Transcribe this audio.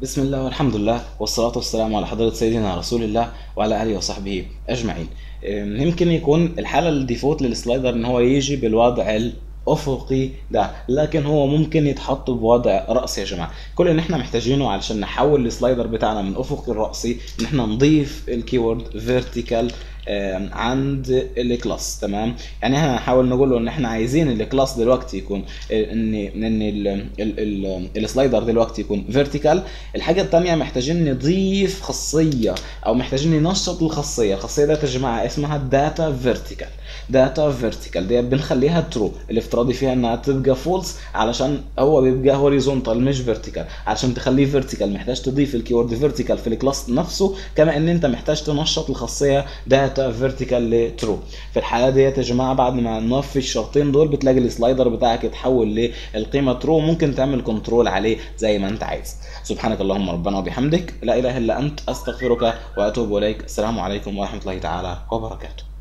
بسم الله والحمد لله والصلاة والسلام على حضرة سيدنا رسول الله وعلى آله وصحبه أجمعين أم، يمكن يكون الحالة الديفولت للسلايدر إن هو يجي بالوضع الأفقي ده لكن هو ممكن يتحط بوضع رأسي يا جماعة كل اللي احنا محتاجينه علشان نحول السلايدر بتاعنا من أفقي لرأسي إن احنا نضيف الكيورد فيرتيكال عند الكلاس تمام يعني احنا هنحاول نقول له ان احنا عايزين الكلاس دلوقتي يكون آه، ان ان ال- ال- ال- السلايدر دلوقتي يكون فيرتيكال الحاجه الثانيه محتاجين نضيف خاصيه او محتاجين ننشط الخاصيه الخاصيه ديت يا جماعه اسمها داتا فيرتيكال داتا فيرتيكال دي بنخليها ترو الافتراضي فيها انها تبقى فولس علشان هو بيبقى هوريزونتال مش فيرتيكال علشان تخليه فيرتيكال محتاج تضيف الكيورد فيرتيكال في الكلاس نفسه كما ان انت محتاج تنشط الخاصيه داتا فيرتيكال لترو في الحاله ديت يا جماعه بعد ما نوفي الشرطين دول بتلاقي السلايدر بتاعك يتحول للقيمه ترو ممكن تعمل كنترول عليه زي ما انت عايز سبحانك اللهم ربنا وبحمدك لا اله الا انت استغفرك واتوب اليك السلام عليكم ورحمه الله تعالى وبركاته